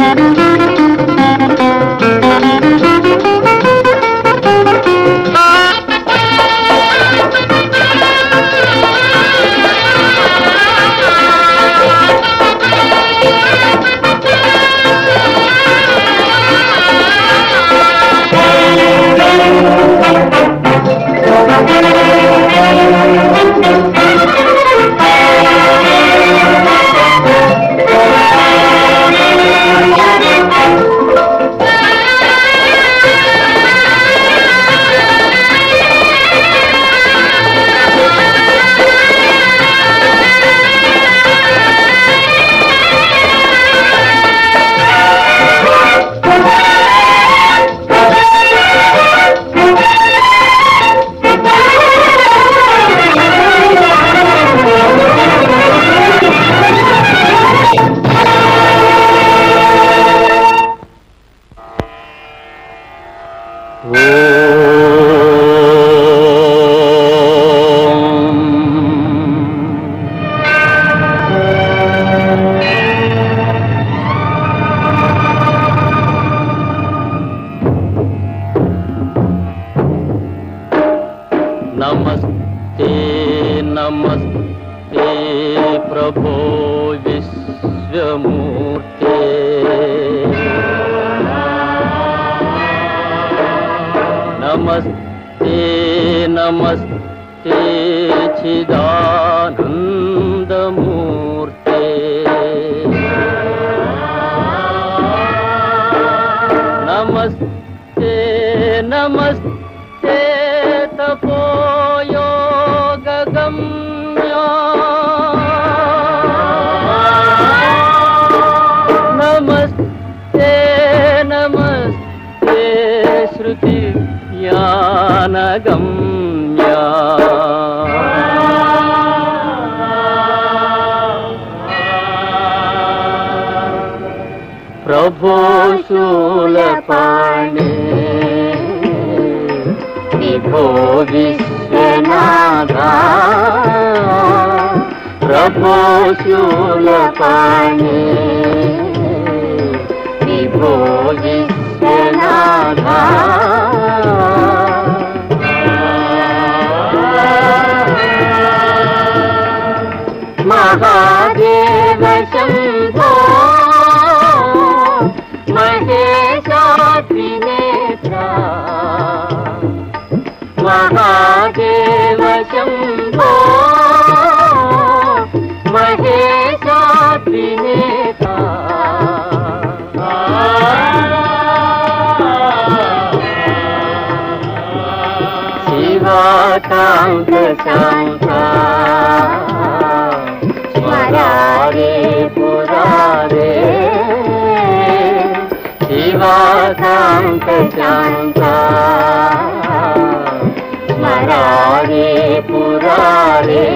नमस्ते नमस्ते प्रभो विश्वमूर्ते नमस्ते नमस्ते चिदानन्दमूर्ते नमस्ते नमस्ते तपोयोगगम्या नमस्ते नमस्ते श्रुतिज्ञानगम्या प्रभो शूलपाणे विभो विश्वनाथा प्रभो शूलपाणे विभो विश्वनाथा महादेव शम्भो महेशात्रिनेत्रा महादेव शम्भो महेशात्रिनेता शिवाकान्त शान्ता स्मरारे पुरारे शिवाकान्त शान्ता स्मरारे पुरारे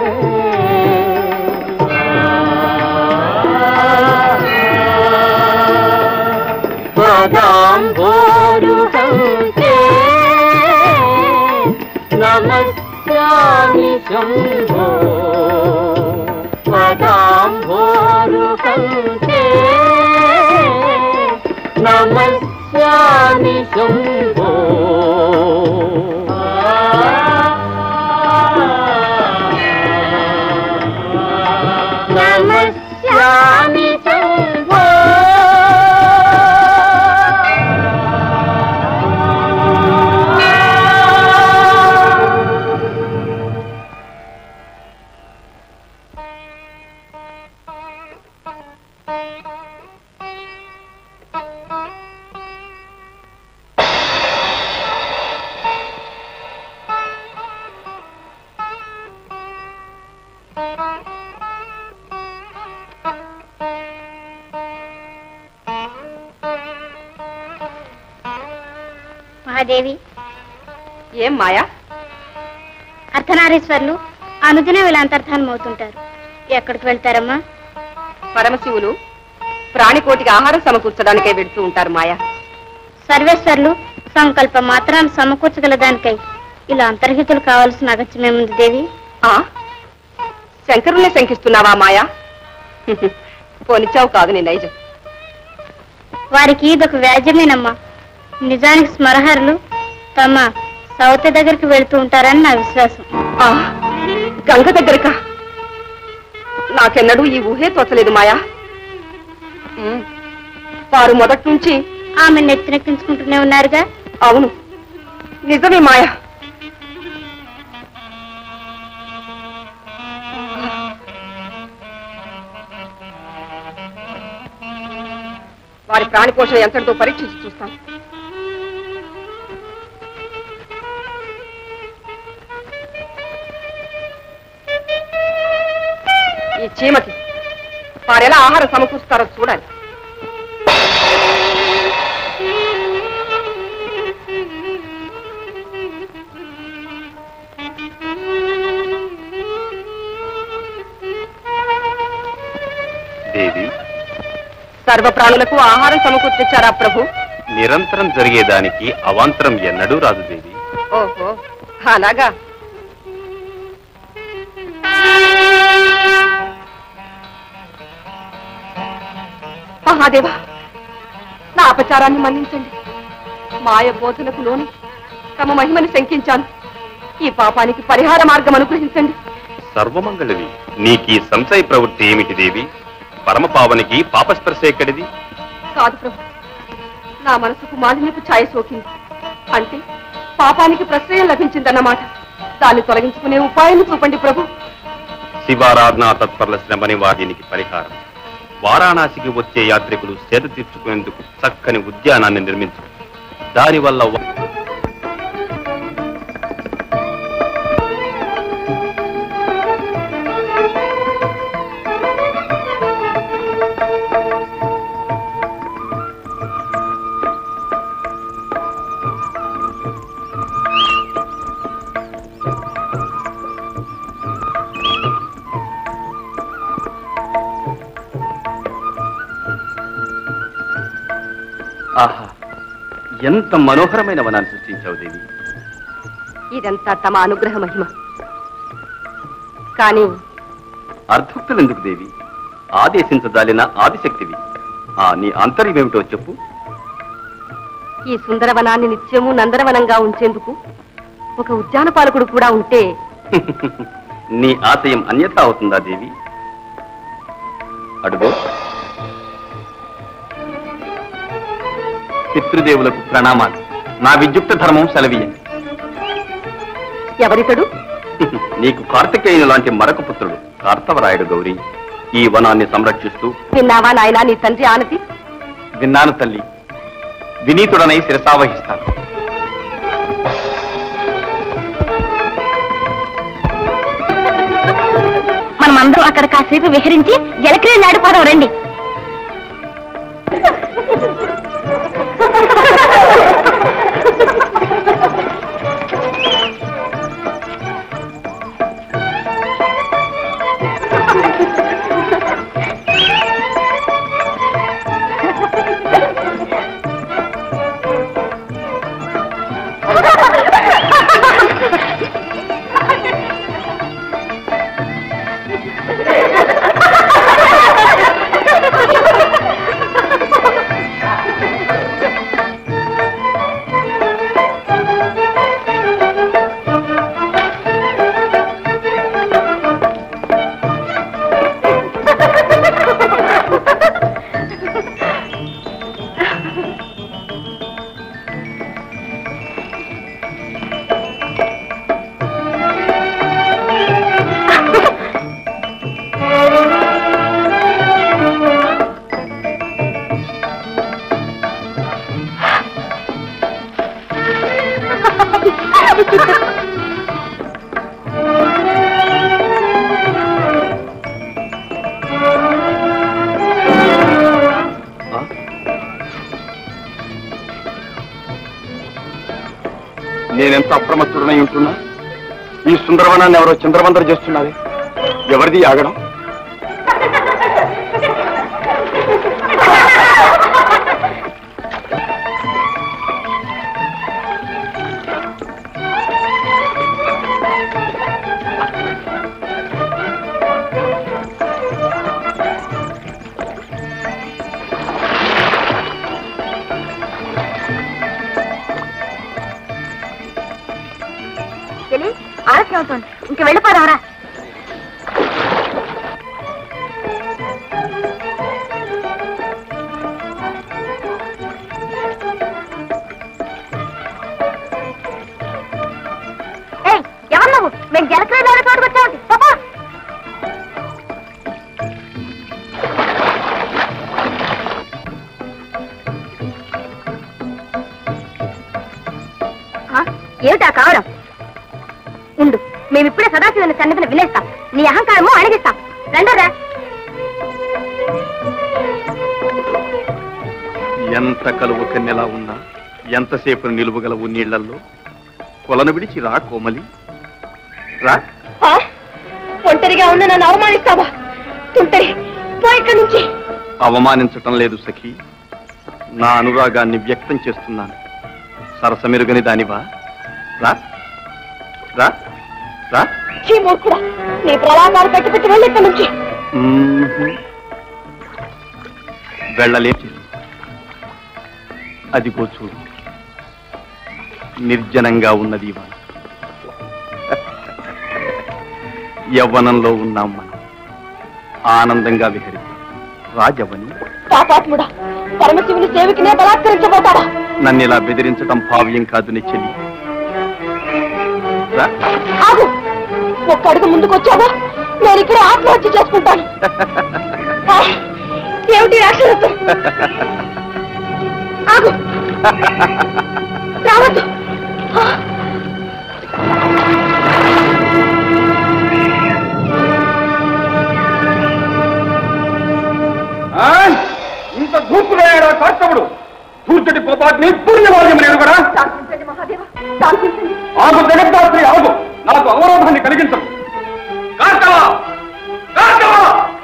पदाम्भोरुहन्ते नमस्यामि शम्भो पदाम्भोरुहन्ते नमस्यामि शम्भो नमस्यामि शम्भो మహాదేవి ఏం మాయా అర్ధనారీశ్వర్లు అనుదిన వీళ్ళంతర్ధానం అవుతుంటారు ఎక్కడికి వెళ్తారమ్మా పరమశివులు ప్రాణికోటికి ఆహారం సమకూర్చడానికే వెడుతూ ఉంటారు మాయా సర్వేశ్వర్లు సంకల్పం మాత్రాన్ని సమకూర్చగల దానికై ఇలా అంతర్హితులు కావాల్సిన అగత్యమేముంది దేవి ఆ శంకరుణ్ణి శంకిస్తున్నావా మాయా పోనిచ్చావు కాదు నీ నైజం వారికి ఇదొక వ్యాజ్యమేనమ్మా నిజానికి స్మరహరులు తమ సౌత దగ్గరికి వెళ్తూ ఉంటారని నా విశ్వాసం ఆ, గంగ దగ్గరకా నాకెన్నడూ ఈ ఊహే తోచలేదు మాయా ఉమ్, వారు మొదటి నుంచి ఆమె నెత్తినెక్కించుకుంటూనే ఉన్నారుగా అవును నిజమే మాయా వారి ప్రాణి పోషణ ఎంతటితో పరీక్షించి చూస్తాను ఈ చీమకి వారెలా ఆహారం సమకూరుస్తారో చూడాలి దేవి సర్వ ప్రాణులకు ఆహారం సమకూర్చారా ప్రభు నిరంతరం జరిగేదానికి అవాంతరం ఎన్నడూ రాదు దేవి ఓహో అలాగా మహాదేవా నా అపచారాన్ని మన్నించండి మాయ బోధనకు లోని తమ మహిమని శంకించాను ఈ పాపానికి పరిహార మార్గం అనుగ్రహించండి సర్వమంగళవి నీకీ సంశయ ప్రవృత్తి ఏమిటి దేవి పరమపావనికి పాపస్పర్శ ఎక్కడిది కాదు ప్రభు నా మనసుకు మాలిన్యపు ఛాయ సోకింది అంటే పాపానికి ప్రశ్రయం లభించిందన్నమాట దాన్ని తొలగించుకునే ఉపాయాన్ని చూపండి ప్రభు శివారాధనా తత్పరుల శ్రమని వాహినికి పరిహారం వారాణాసికి వచ్చే యాత్రికులు సేద తీర్చుకునేందుకు చక్కని ఉద్యానాన్ని నిర్మించు దానివల్ల వ- ఆహా ఎంత మనోహరమైన వనాన్ని సృష్టించావు దేవి ఇదంతా తమ అనుగ్రహ మహిమ కానీ అర్థోక్తులు ఎందుకు దేవి ఆదేశించదాలిన ఆదిశక్తివి ఆ నీ ఆంతర్యమేమిటో చెప్పు ఈ సుందరవనాన్ని నిత్యము నందనవనంగా ఉంచేందుకు ఒక ఉద్యాన పాలకుడు కూడా ఉంటే నీ ఆశయం అన్యథా అవుతుందా దేవి అడుగో పితృదేవులకు ప్రణామాలు నా విద్యుక్త ధర్మం సెలవీయండి ఎవరితడు నీకు కార్తికేయుని లాంటి మరొక పుత్రుడు కార్తవరాయుడు గౌరీ ఈ వనాన్ని సంరక్షిస్తూ విన్నావా నాయనా నీ తండ్రి ఆనతి విన్నాను తల్లి వినీతుడనై శిరసావహిస్తాను మనమందరం అక్కడ కాసేపు విహరించి జలక్రియలు ఆడిపోదాం రండి ఆ? నేనెంత అప్రమత్తుడనై ఉంటున్నా ఈ సుందరవనాన్ని ఎవరో చంద్రవందర చేస్తున్నది ఎవరిది ఆగడం ఆలస్యం అవుతుంది ఇంక వెళ్ళిపోదావరా ఏయ్ ఎవరు నువ్వు మేము జలక్రీడ చోటుకు వచ్చామండి పాపా ఆ, ఏమిటా కావడం ఉండు మేమిప్పుడే సదాశివుని సన్నిధిని వినేస్తాం నీ అహంకారము అణగిస్తాం రండరా ఎంత కలువ కన్నెలా ఉన్నా ఎంతసేపు నిలువగలవు నీళ్లలో కొలను విడిచి రా కోమలి రా ఒంటరిగా ఉన్న నన్ను అవమానిస్తావా తుంటరి పో ఇక్కడి నుంచి అవమానించటం లేదు సఖి నా అనురాగాన్ని వ్యక్తం చేస్తున్నాను సరసమెరుగని దానివా రా రా రా చీ మూర్ఖుడా నీ ప్రలాపాలు పెట్టి పెట్టి వెళ్ళి ఇక్కడి నుంచి మ్మ్. వెళ్ళలేదు అదిగో చూడు నిర్జనంగా ఉన్నది ఇవాళ యవ్వనంలో ఉన్నాం మనం ఆనందంగా విహరి రాజవని పాపాత్ముడా పరమశివుని సేవికినే బలాత్కరించబోతాడా నన్ను ఇలా బెదిరించడం భావ్యం కాదు నీ చెల్లి రా. ఆగు ఒక్క అడుగు ముందుకు వచ్చావా నేను ఇక్కడ ఆత్మహత్య చేసుకుంటాను ఆ, ఏమిటి రాక్షసు ఆగు రావద్దు ఆ, ఇంత దూకులయ్యాడా కాస్తవుడు దూర్చటి కోపాగ్ని పుణ్యవాద్యం నేను కూడా శాంతించండి మహాదేవ శాంతించండి ఆగు జగద్దాత్రి ఆగు నాకు అవరోధాన్ని కలిగించవు కార్తవా కార్తవా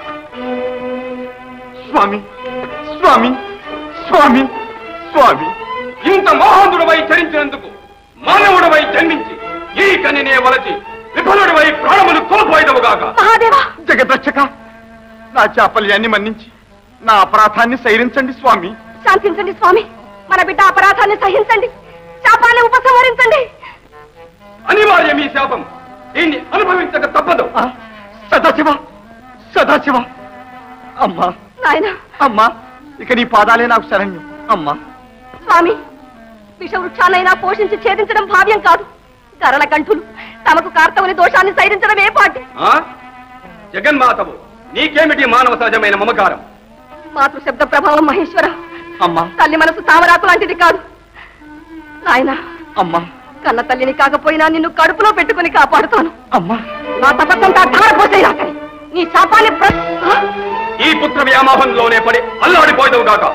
స్వామి స్వామి స్వామి స్వామి ఇంత మోహనుడవై చరించినందుకు మానవుడవై జన్మించి ఈ కనినే వలచి విఫలుడివై ప్రాణములు కోల్పోయేదవుగాక మహాదేవ జగద్రక్షక నా చాపల్యాన్ని మన్నించి నా అపరాధాన్ని సైరించండి స్వామి శాంతించండి స్వామి మన బిడ్డ అపరాధాన్ని సహించండి శాపాన్ని ఉపసంహరించండి అనివార్యం ఈ శాపం దీన్ని అనుభవించక తప్పదు సదాశివ సదాశివ అమ్మా నాయన అమ్మా ఇక నీ పాదాలే నాకు శరణ్యం అమ్మా స్వామి విషవృక్షాలైనా పోషించి ఛేదించడం భావ్యం కాదు గరల కంఠులు తమకు కార్తవుని దోషాన్ని సైరించడం ఏ పాటి జగన్మాతవు నీకేమిటి మానవ సహజమైన మమకారం మాతృ శబ్ద ప్రభావం మహేశ్వర అమ్మా తల్లి మనసు తామరాకు లాంటిది కాదు నాయన అమ్మా కన్న తల్లిని కాకపోయినా నిన్ను కడుపులో పెట్టుకుని కాపాడుతాను అమ్మా నా తపస్సంతా ధారపోసేలా నీ శాపాన్ని ప్ర- ఆ? ఈ పుత్ర వ్యామోహంలోనే పడి అల్లాడిపోయేదవు గాక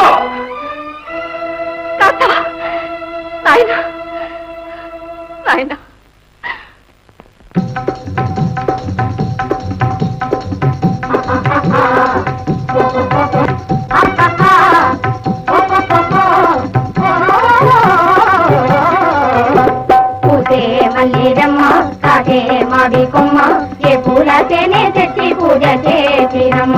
కార్తవ నాయన నాయన పూసే మల్లిరమ్మ కాగే మావి కొమ్మ ఏ పూల తేనె తెచ్చి పూజ చేసిరమ్మ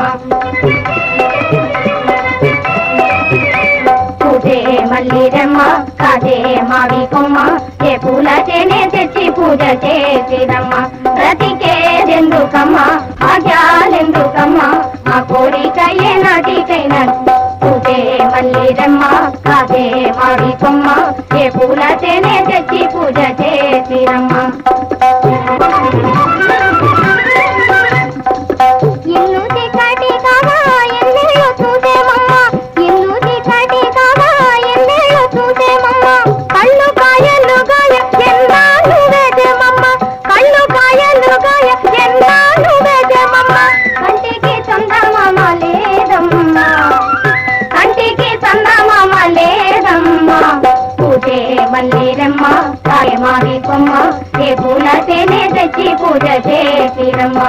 పూసే మల్లిరమ్మ కాగే మావి కొమ్మ ఏ పూల తేనె తెచ్చి పూజ చేసిరమ్మ బ్రతికేదెందుకమ్మ భాగ్యాలెందుకమ్మ మా కోరిక ఏ నాటికైనా పూజే మల్లిరమ్మ కాగే మావి కొమ్మ ఏ పూల తేనె తెచ్చి పూజ చేసిరమ్మ ఇల్లు చిక్కటి కాగా ఎన్నెళ్ళు చూసేమమ్మ ఇల్లు చిక్కటి కాగా ఎన్నెళ్ళు చూసేమమ్మ కళ్ళు కాయలు గాయ ఎన్నాళ్ళు వేసేమమ్మ కళ్ళు కాయలు గాయ ఎన్నాళ్ళు వేసేమమ్మ కంటికి చందమామ లేదమ్మా కంటికి చందమామ లేదమ్మా పూజే మల్లిరమ్మ కాయమావి కొమ్మ ఏ పూల తేనె తెచ్చి పూజ చేసిరమ్మ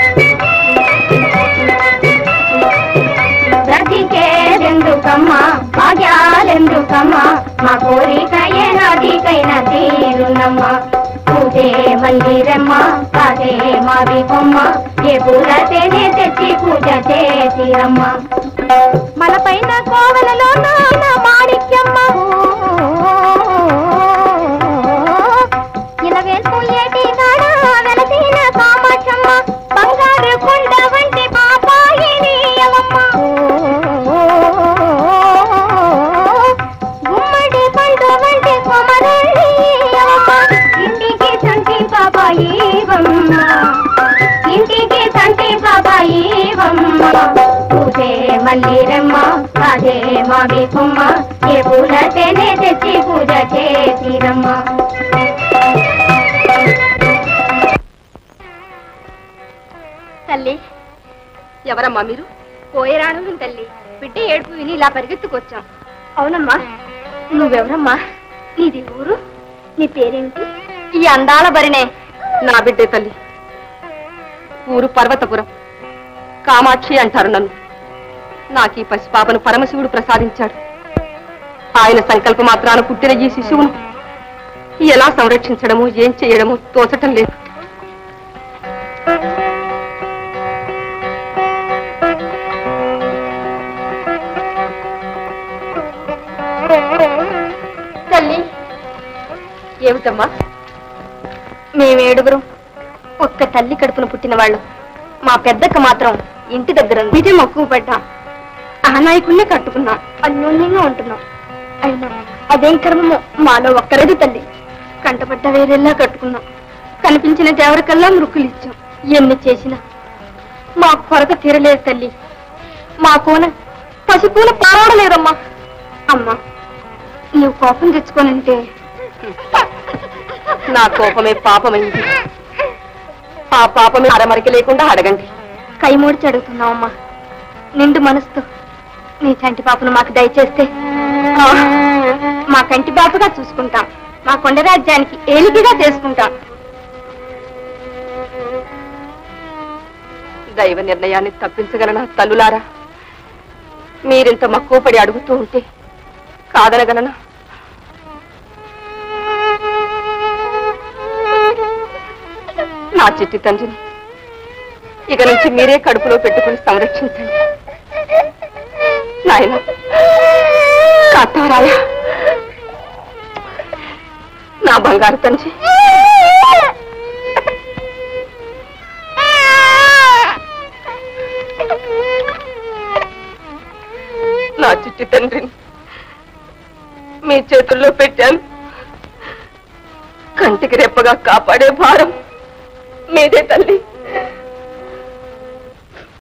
బ్రతికేదెందుకమ్మ భాగ్యాలెందుకమ్మ మా కోరిక ఏనాదికైనా తీరునమ్మ పూజే మందిరమ్మ కాదే మావి కొమ్మ ఏ పూల తేనె తెచ్చి పూజ చేసిరమ్మ మన పైన కోవెలలో నాన్న మాణిక్యమ్మ ఇలా వేసుకు ఏటి కాడా మల్లిరమ్మ కాదే మావి కొమ్మ ఏ పూలతోనే తెచ్చి పూజ చేసిరమ్మ తల్లి ఎవరమ్మా మీరు పోయేరాను తల్లి బిడ్డ ఏడుపు విని ఇలా పరిగెత్తుకొచ్చాం అవునమ్మా నువ్వెవరమ్మా నీది ఊరు నీ పేరేంటి ఈ అందాల బరినే నా బిడ్డే తల్లి ఊరు పర్వతపురం కామాక్షి అంటారు నన్ను నాకు ఈ పసిపాపను పరమశివుడు ప్రసాదించాడు ఆయన సంకల్ప మాత్రాన పుట్టిన ఈ శిశువును ఎలా సంరక్షించడమో ఏం చేయడమో తోచటం లేదు తల్లి ఏమిటమ్మా మేమేడుగురు ఒక్క తల్లి కడుపున పుట్టిన వాళ్ళు మా పెద్దక్క మాత్రం ఇంటి దగ్గర మీదే మక్కువ పడ్డాం ఆ నాయకుడినే కట్టుకున్నాం అన్యోన్యంగా ఉంటున్నాం అయినా అదేం కర్మమో మాలో ఒక్కరేది తల్లి కంటపడ్డ వేరేలా కట్టుకున్నాం కనిపించిన దేవరికల్లా మృక్కులు ఇచ్చాం ఎన్ని చేసినా మా కొరత తీరలేదు తల్లి మా కోన పసికూన పారాడలేదమ్మా అమ్మా నువ్వు కోపం తెచ్చుకోనంటే నా కోపమే పాపమైంది ఆ పాపమే అరమరికి లేకుండా అడగండి కైమూడిచి అడుగుతున్నావమ్మా నిండు మనసుతో నీ చంటి పాపను మాకు దయచేస్తే ఆ, మా కంటి పాపగా చూసుకుంటాం మా కొండ రాజ్యానికి ఏలికిగా చేసుకుంటాం దైవ నిర్ణయాన్ని తప్పించగలనా తల్లులారా మీరింత మక్కువపడి అడుగుతూ ఉంటే కాదనగలనా నా చిట్టి తండ్రిని ఇక నుంచి మీరే కడుపులో పెట్టుకుని సంరక్షించండి నాయన కాతారాయ నా బంగారు తండ్రి నా చిట్టి తండ్రిని మీ చేతుల్లో పెట్టాను కంటికి రెప్పగా కాపాడే భారం మీదే తల్లి